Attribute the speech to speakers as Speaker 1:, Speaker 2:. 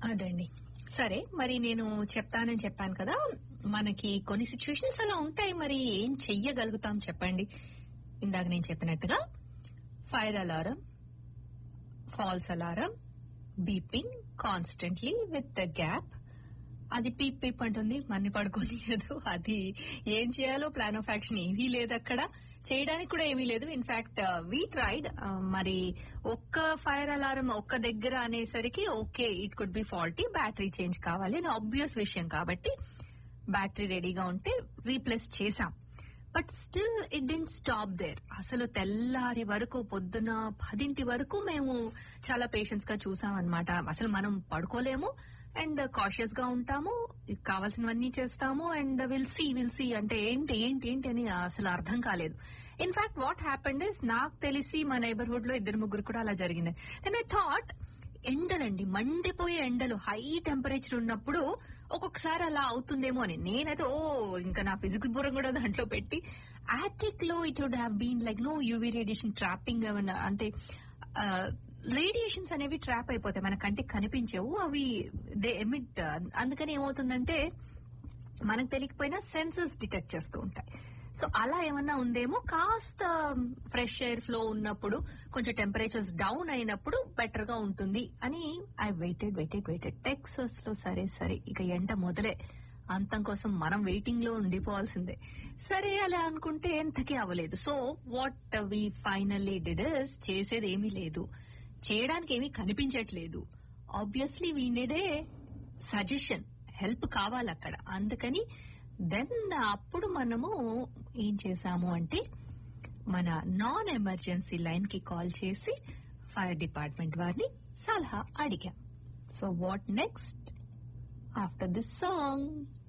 Speaker 1: అదండి సరే మరి నేను చెప్తానని చెప్పాను కదా మనకి కొన్ని సిచ్యువేషన్స్ అలా ఉంటాయి మరి ఏం చెయ్యగలుగుతాం చెప్పండి ఇందాక నేను చెప్పినట్టుగా fire alarm false alarm beeping constantly with the gap అది పీప్ పీప్ అంటుంది మన్ని పడుకోనియదు అది ఏం చేయాలో ప్లాన్ ఆఫ్ యాక్షన్ ఏమీ లేదు అక్కడ చేయడానికి కూడా ఏమీ లేదు ఇన్ఫాక్ట్ వీ ట్రైడ్ మరి ఒక్క ఫైర్ అలారం ఒక్క దగ్గర అనేసరికి okay it could be faulty battery change కావాలి అని ఆబ్వియస్ విషయం కాబట్టి బ్యాటరీ రెడీగా ఉంటే రీప్లేస్ చేశాం but still it didn't stop there అసలు తెల్లారి వరకు పొద్దున పదింటి వరకు మేము చాలా పేషెన్స్ గా చూసాం అనమాట అసలు మనం పడుకోలేము అండ్ కాషియస్ గా ఉంటాము కావాల్సినవన్నీ చేస్తాము and we'll see we'll see అంటే ఏంటి ఏంటి ఏంటి అని అసలు అర్థం కాలేదు ఇన్ఫాక్ట్ వాట్ హ్యాపెండ్ ఇస్ నాకు తెలిసి మా నైబర్హుడ్ లో ఇద్దరు ముగ్గురు కూడా అలా జరిగింది దెన్ ఐ థాట్ ఎండలండి మండిపోయే ఎండలు హై టెంపరేచర్ ఉన్నప్పుడు ఒక్కొక్కసారి అలా అవుతుందేమో అని నేనైతే ఓ ఇంకా నా ఫిజిక్స్ బుర్ర కూడా దాంట్లో పెట్టి యాటిక్ లో it would have been like no UV radiation trapping ఏమన్నా అంటే రేడియేషన్స్ అనేవి ట్రాప్ అయిపోతాయి మన కంటికి కనిపించవు అవి దే ఎమిట్ అందుకని ఏమవుతుందంటే మనకు తెలియకపోయినా సెన్సెస్ డిటెక్ట్ చేస్తూ ఉంటాయి సో అలా ఏమన్నా ఉందేమో కాస్త ఫ్రెష్ ఎయిర్ ఫ్లో ఉన్నప్పుడు కొంచెం టెంపరేచర్స్ డౌన్ అయినప్పుడు బెటర్ గా ఉంటుంది అని I waited waited waited Texas లో సరే సరే ఇక ఎండ మొదలే అంతం కోసం మనం వెయిటింగ్ లో ఉండిపోవాల్సిందే సరే అలా అనుకుంటే ఎంతకీ అవ్వలేదు so what we finally did is చేసేది ఏమీ లేదు చేయడానికి ఏమీ కనిపించట్లేదు obviously we needed suggestion help కావాలి అక్కడ అందుకని దెన్ అప్పుడు మనము ఏం చేసాము అంటే మన నాన్ ఎమర్జెన్సీ లైన్ కి కాల్ చేసి ఫైర్ డిపార్ట్మెంట్ వారిని సలహా అడిగాం so what next after this song